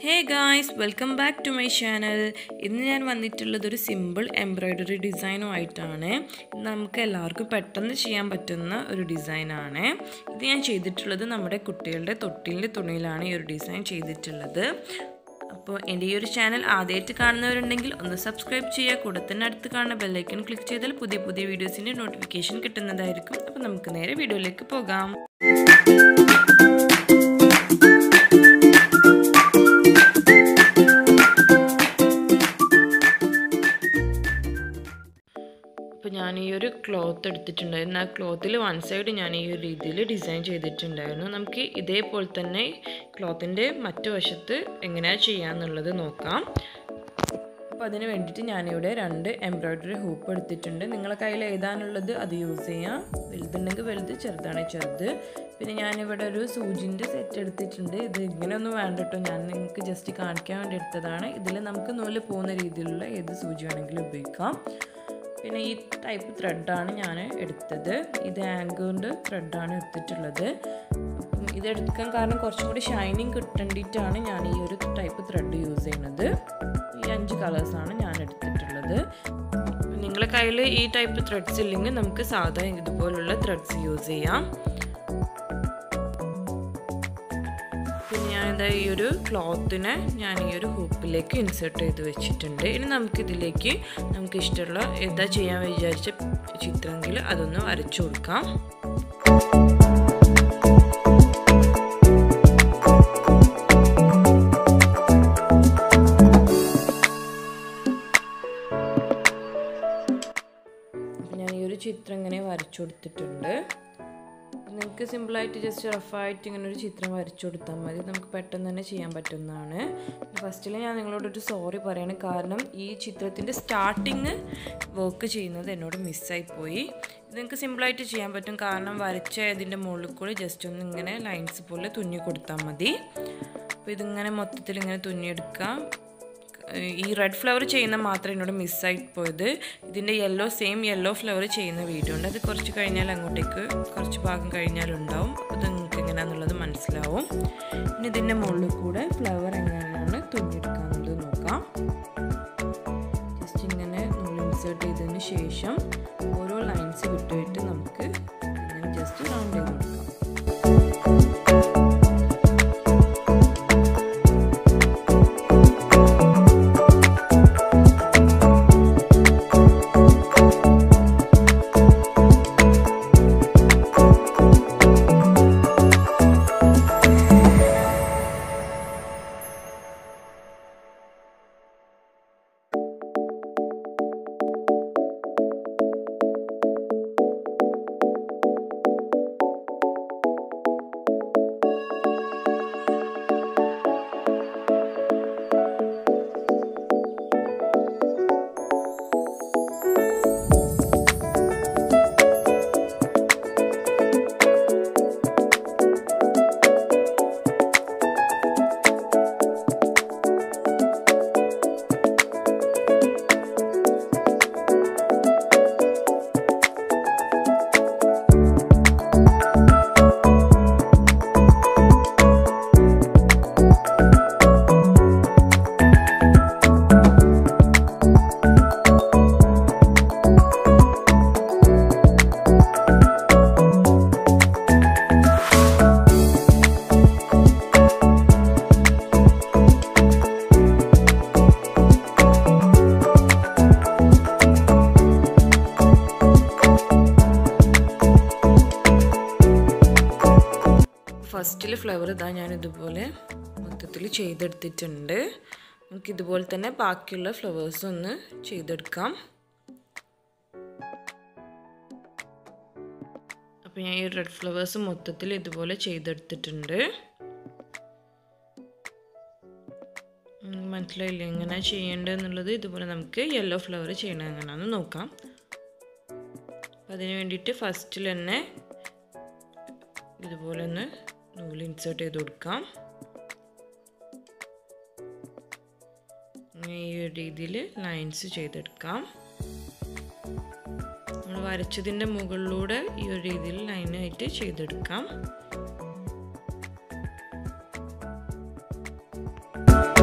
hey guys welcome back to my channel ഇന്ന് ഞാൻ വന്നിട്ടുള്ളത് ഒരു സിമ്പിൾ എംബ്രോയ്ഡറി ഡിസൈനുമായിട്ടാണ് ഇത് നമുക്ക് എല്ലാവർക്കും പെട്ടെന്ന് ചെയ്യാൻ പറ്റുന്ന ഒരു ഡിസൈനാണ് ഇത് ഞാൻ ചെയ്തിട്ടുള്ളത് നമ്മുടെ കുട്ടികളുടെ തൊട്ടിലിൻ്റെ തുണിയിലാണ് ഈ ഒരു ഡിസൈൻ ചെയ്തിട്ടുള്ളത് അപ്പോൾ എൻ്റെ ഈ ഒരു ചാനൽ ആദ്യമായിട്ട് കാണുന്നവരുണ്ടെങ്കിൽ ഒന്ന് സബ്സ്ക്രൈബ് ചെയ്യുക കൂടെ തന്നെ അടുത്ത് കാണുന്ന ബെല്ലൈക്കൺ ക്ലിക്ക് ചെയ്താൽ പുതിയ പുതിയ വീഡിയോസിൻ്റെ നോട്ടിഫിക്കേഷൻ കിട്ടുന്നതായിരിക്കും അപ്പോൾ നമുക്ക് നേരെ വീഡിയോയിലേക്ക് പോകാം അപ്പോൾ ഞാൻ ഈ ഒരു ക്ലോത്ത് എടുത്തിട്ടുണ്ടായിരുന്നു ആ ക്ലോത്തിൽ വൺ സൈഡ് ഞാൻ ഈ ഒരു രീതിയിൽ ഡിസൈൻ ചെയ്തിട്ടുണ്ടായിരുന്നു നമുക്ക് ഇതേപോലെ തന്നെ ക്ലോത്തിൻ്റെ മറ്റു വശത്ത് എങ്ങനെയാണ് ചെയ്യാന്നുള്ളത് നോക്കാം അപ്പോൾ അതിന് വേണ്ടിയിട്ട് ഞാനിവിടെ രണ്ട് എംബ്രോയ്ഡറി ഹൂപ്പ് എടുത്തിട്ടുണ്ട് നിങ്ങളെ കയ്യിൽ ഏതാണുള്ളത് അത് യൂസ് ചെയ്യാം വലുതുണ്ടെങ്കിൽ വലുത് ചെറുതാണെങ്കിൽ ചെറുത് പിന്നെ ഞാനിവിടെ ഒരു സൂചിൻ്റെ സെറ്റ് എടുത്തിട്ടുണ്ട് ഇത് ഇങ്ങനെയൊന്നും വേണ്ട കേട്ടോ ഞാൻ നിങ്ങൾക്ക് ജസ്റ്റ് കാണിക്കാൻ വേണ്ടി എടുത്തതാണ് ഇതിൽ നമുക്ക് നൂല് പോകുന്ന രീതിയിലുള്ള ഏത് സൂചി വേണമെങ്കിലും ഉപയോഗിക്കാം പിന്നെ ഈ ടൈപ്പ് ത്രെഡാണ് ഞാൻ എടുത്തത് ഇത് ആങ്കറിൻ്റെ ത്രെഡാണ് എടുത്തിട്ടുള്ളത് അപ്പം ഇത് എടുക്കാൻ കാരണം കുറച്ചും കൂടി ഷൈനിങ് കിട്ടേണ്ടിയിട്ടാണ് ഞാൻ ഈ ഒരു ടൈപ്പ് ത്രെഡ് യൂസ് ചെയ്യുന്നത് ഈ അഞ്ച് കളേഴ്സാണ് ഞാൻ എടുത്തിട്ടുള്ളത് നിങ്ങളുടെ കയ്യിൽ ഈ ടൈപ്പ് ത്രെഡ്സ് ഇല്ലെങ്കിൽ നമുക്ക് സാധാ ഇതുപോലുള്ള ത്രെഡ്സ് യൂസ് ചെയ്യാം പിന്നെ ഞാനിതാ ഈ ഒരു ക്ലോത്തിനെ ഞാൻ ഈ ഒരു ഹൂപ്പിലേക്ക് ഇൻസേർട്ട് ചെയ്ത് വെച്ചിട്ടുണ്ട് ഇനി നമുക്കിതിലേക്ക് നമുക്ക് ഇഷ്ടമുള്ള എന്താ ചെയ്യാൻ വിചാരിച്ച ചിത്രമെങ്കിൽ അതൊന്ന് വരച്ചു കൊടുക്കാം ഞാൻ ഈ ഒരു ചിത്രം ഇങ്ങനെ വരച്ചു കൊടുത്തിട്ടുണ്ട് നിങ്ങൾക്ക് സിമ്പിളായിട്ട് ജസ്റ്റ് റഫായിട്ട് ഇങ്ങനെ ഒരു ചിത്രം വരച്ചു കൊടുത്താൽ മതി നമുക്ക് പെട്ടെന്ന് തന്നെ ചെയ്യാൻ പറ്റുന്നതാണ് ഫസ്റ്റിൽ ഞാൻ നിങ്ങളോടൊരു സോറി പറയണം കാരണം ഈ ചിത്രത്തിൻ്റെ സ്റ്റാർട്ടിങ് വർക്ക് ചെയ്യുന്നത് എന്നോട് മിസ്സായി പോയി ഇത് നിങ്ങൾക്ക് സിമ്പിളായിട്ട് ചെയ്യാൻ പറ്റും കാരണം വരച്ച ഇതിൻ്റെ മുകളിൽ കൂടി ജസ്റ്റ് ഒന്ന് ഇങ്ങനെ ലൈൻസ് പോലെ തുന്നി കൊടുത്താൽ മതി അപ്പോൾ ഇതിങ്ങനെ മൊത്തത്തിൽ ഇങ്ങനെ തുന്നിയെടുക്കാം ഈ റെഡ് ഫ്ലവർ ചെയ്യുന്ന മാത്രം എന്നോട് മിസ്സായി പോയത് ഇതിൻ്റെ യെല്ലോ സെയിം യെല്ലോ ഫ്ലവർ ചെയ്യുന്ന വീഡിയോ ഉണ്ട് അത് കുറച്ച് കഴിഞ്ഞാൽ അങ്ങോട്ടേക്ക് കുറച്ച് ഭാഗം കഴിഞ്ഞാലുണ്ടാവും അപ്പോൾ അത് നിങ്ങൾക്ക് എങ്ങനെയാണെന്നുള്ളത് മനസ്സിലാവും ഇനി ഇതിൻ്റെ മുകളിൽ കൂടെ ഫ്ലവർ എങ്ങനെയാണ് തുന്നിയെടുക്കാമെന്നുള്ളത് നോക്കാം ജസ്റ്റ് ഇങ്ങനെ നൂല് ഇൻസേർട്ട് ചെയ്തതിന് ശേഷം ഓരോ ലൈൻസ് വിട്ടുവിട്ട് നമുക്ക് ഇങ്ങനെ ജസ്റ്റ് റൗണ്ട് ചെയ്ത് കൊടുക്കാം ഫസ്റ്റിൽ ഫ്ലവർ ഇതാ ഞാൻ ഇതുപോലെ മൊത്തത്തിൽ ചെയ്തെടുത്തിട്ടുണ്ട് നമുക്ക് ഇതുപോലെ തന്നെ ബാക്കിയുള്ള ഫ്ലവേഴ്സ് ഒന്ന് ചെയ്തെടുക്കാം അപ്പോൾ ഞാൻ ഈ റെഡ് ഫ്ലവേഴ്സ് മൊത്തത്തിൽ ഇതുപോലെ ചെയ്തെടുത്തിട്ടുണ്ട് മനസ്സിലായില്ലേ എങ്ങനെ ചെയ്യേണ്ടതെന്നുള്ളത് ഇതുപോലെ നമുക്ക് യെല്ലോ ഫ്ലവർ ചെയ്യണത് എങ്ങനെയാണെന്ന് നോക്കാം അപ്പോൾ അതിന് വേണ്ടിയിട്ട് ഫസ്റ്റിൽ തന്നെ ഇതുപോലെ ഒന്ന് നൂല് ഇൻസേർട്ട് ചെയ്ത് കൊടുക്കാം ഈ ഒരു രീതിയിൽ ലൈൻസ് ചെയ്തെടുക്കാം നമ്മൾ വരച്ചതിൻ്റെ മുകളിലൂടെ ഈ ഒരു രീതിയിൽ ലൈനായിട്ട് ചെയ്തെടുക്കാം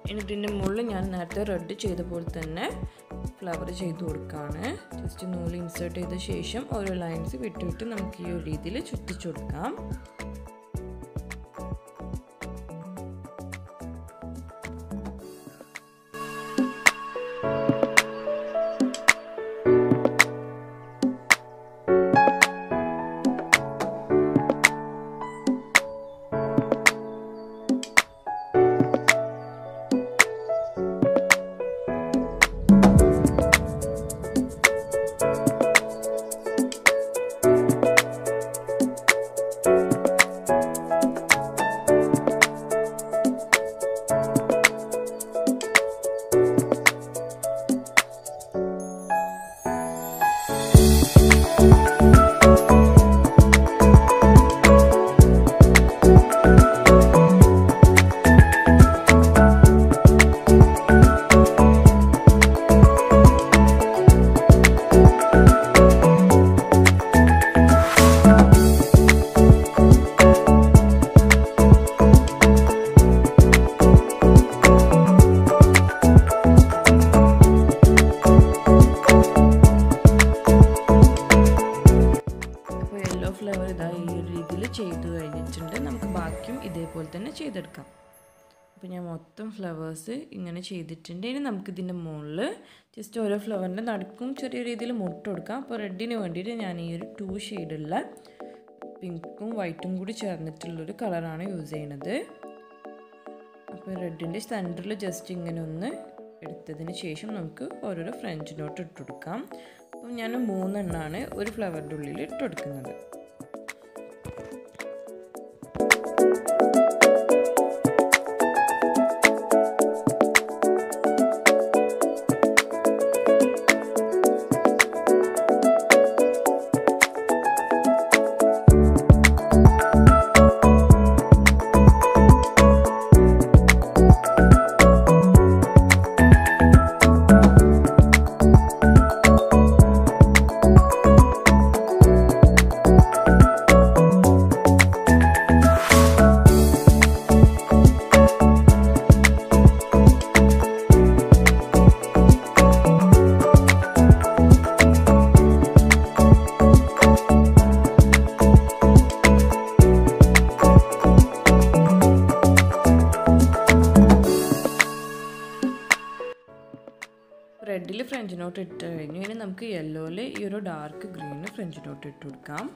ഇനി ഇതിൻ്റെ മുകളിൽ ഞാൻ നേരത്തെ റെഡ് ചെയ്ത പോലെ തന്നെ ഫ്ലവർ ചെയ്ത് കൊടുക്കുകയാണ് ജസ്റ്റ് നൂല് ഇൻസേർട്ട് ചെയ്ത ശേഷം ഓരോ ലൈൻസ് വിട്ട് വിട്ട് നമുക്ക് ഈ ഒരു രീതിയിൽ ചുറ്റിച്ചു കൊടുക്കാം അപ്പോൾ യെല്ലോ ഫ്ലവർ ഇതാ ഈ ഒരു രീതിയിൽ ചെയ്തു കഴിഞ്ഞിട്ടുണ്ട് നമുക്ക് ബാക്കിയും ഇതേപോലെ തന്നെ ചെയ്തെടുക്കാം അപ്പോൾ ഞാൻ മൊത്തം ഫ്ലവേഴ്സ് ഇങ്ങനെ ചെയ്തിട്ടുണ്ട് ഇനി നമുക്ക് ഇതിൻ്റെ മുകളിൽ ജസ്റ്റ് ഓരോ ഫ്ലവറിൻ്റെ നടുക്കും ചെറിയ രീതിയിൽ മുട്ട് കൊടുക്കാം അപ്പോൾ റെഡിന് വേണ്ടിയിട്ട് ഞാൻ ഈ ഒരു ടു ഷെയ്ഡുള്ള പിങ്കും വൈറ്റും കൂടി ചേർന്നിട്ടുള്ളൊരു കളറാണ് യൂസ് ചെയ്യണത് അപ്പോൾ റെഡിൻ്റെ സെൻറ്ററിൽ ജസ്റ്റ് ഇങ്ങനെ ഒന്ന് എടുത്തതിന് ശേഷം നമുക്ക് ഓരോരോ ഫ്രഞ്ച് നോട്ട് ഇട്ട് കൊടുക്കാം അപ്പം ഞാൻ മൂന്നെണ്ണമാണ് ഒരു ഫ്ലവറിൻ്റെ ഉള്ളിൽ ഇട്ട് കൊടുക്കുന്നത് റെഡിൽ ഫ്രഞ്ച് നോട്ട് ഇട്ട് കഴിഞ്ഞു ഇനി നമുക്ക് യെല്ലോയിൽ ഈ ഒരു ഡാർക്ക് ഗ്രീനിൽ ഫ്രഞ്ച് നോട്ട് ഇട്ട് കൊടുക്കാം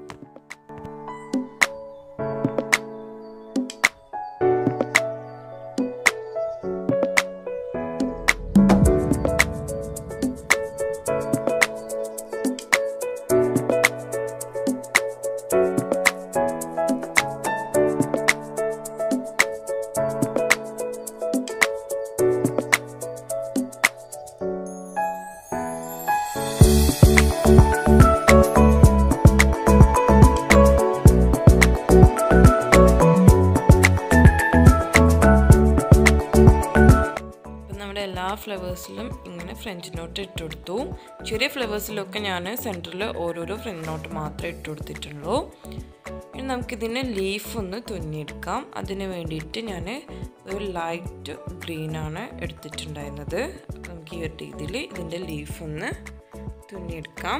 അപ്പം നമ്മുടെ എല്ലാ ഫ്ലവേഴ്സിലും ഇങ്ങനെ ഫ്രഞ്ച് നോട്ട് ഇട്ട് കൊടുത്തു ചെറിയ ഫ്ലവേഴ്സിലൊക്കെ ഞാൻ സെൻറ്ററിൽ ഓരോരോ ഫ്രഞ്ച് നോട്ട് മാത്രമേ ഇട്ട് കൊടുത്തിട്ടുള്ളൂ ഇനി നമുക്കിതിന് ലീഫ് ഒന്ന് തുന്നിയെടുക്കാം അതിന് വേണ്ടിയിട്ട് ഞാൻ ഒരു ലൈറ്റ് ഗ്രീനാണ് എടുത്തിട്ടുണ്ടായിരുന്നത് നമുക്ക് ഈ ഒരു രീതിയിൽ ഇതിൻ്റെ ലീഫ് ഒന്ന് തുന്നിയെടുക്കാം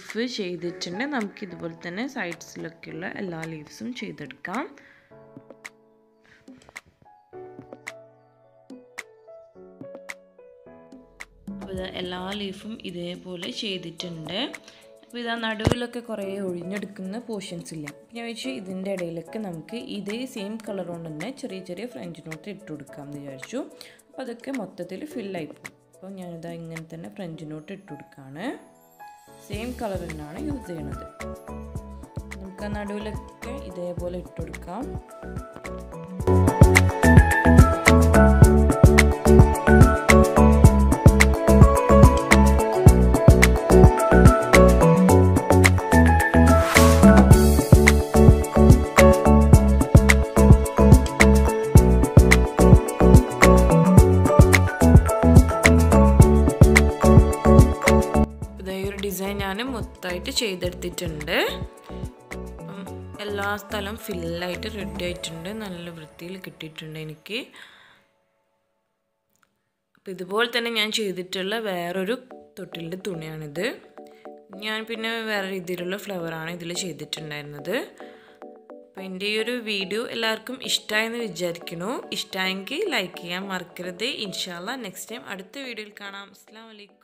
ലീഫ് ചെയ്തിട്ടുണ്ട് നമുക്ക് ഇതുപോലെ തന്നെ സൈഡ്സിലൊക്കെയുള്ള എല്ലാ ലീവ്സും ചെയ്തെടുക്കാം അപ്പോൾ ഇത് എല്ലാ ലീഫും ഇതേപോലെ ചെയ്തിട്ടുണ്ട് അപ്പോൾ ഇതാ നടുവിലൊക്കെ കുറേ ഒഴിഞ്ഞെടുക്കുന്ന പോർഷൻസ് ഇല്ല ഞാൻ വെച്ച് ഇതിൻ്റെ ഇടയിലൊക്കെ നമുക്ക് ഇതേ സെയിം കളർ കൊണ്ട് തന്നെ ചെറിയ ചെറിയ ഫ്രഞ്ച് നോട്ട് ഇട്ട് കൊടുക്കാം എന്ന് വിചാരിച്ചു അപ്പോൾ അതൊക്കെ മൊത്തത്തിൽ ഫില്ലായി പോകും അപ്പോൾ ഞാനിതാ ഇങ്ങനെ തന്നെ ഫ്രഞ്ച് നോട്ട് ഇട്ട് കൊടുക്കുകയാണ് സെയിം കളർ തന്നെയാണ് യൂസ് ചെയ്യണത് നമുക്ക് ആ നടുവിലൊക്കെ ഇതേപോലെ ഇട്ട് കൊടുക്കാം ഒരു ഡിസൈൻ ഞാൻ മൊത്തമായിട്ട് ചെയ്തെടുത്തിട്ടുണ്ട് അപ്പം എല്ലാ സ്ഥലം ഫില്ലായിട്ട് റെഡി ആയിട്ടുണ്ട് നല്ല വൃത്തിയിൽ കിട്ടിയിട്ടുണ്ട് എനിക്ക് അപ്പം ഇതുപോലെ തന്നെ ഞാൻ ചെയ്തിട്ടുള്ള വേറൊരു തൊട്ടിലിൻ്റെ തുണിയാണിത് ഞാൻ പിന്നെ വേറെ രീതിയിലുള്ള ഫ്ലവറാണ് ഇതിൽ ചെയ്തിട്ടുണ്ടായിരുന്നത് അപ്പോൾ എൻ്റെ ഈ ഒരു വീഡിയോ എല്ലാവർക്കും ഇഷ്ടമായെന്ന് വിചാരിക്കുന്നു ഇഷ്ടമായെങ്കിൽ ലൈക്ക് ചെയ്യാൻ മറക്കരുത് ഇൻഷാല്ല നെക്സ്റ്റ് ടൈം അടുത്ത വീഡിയോയിൽ കാണാം അസ്സാം വലൈക്കും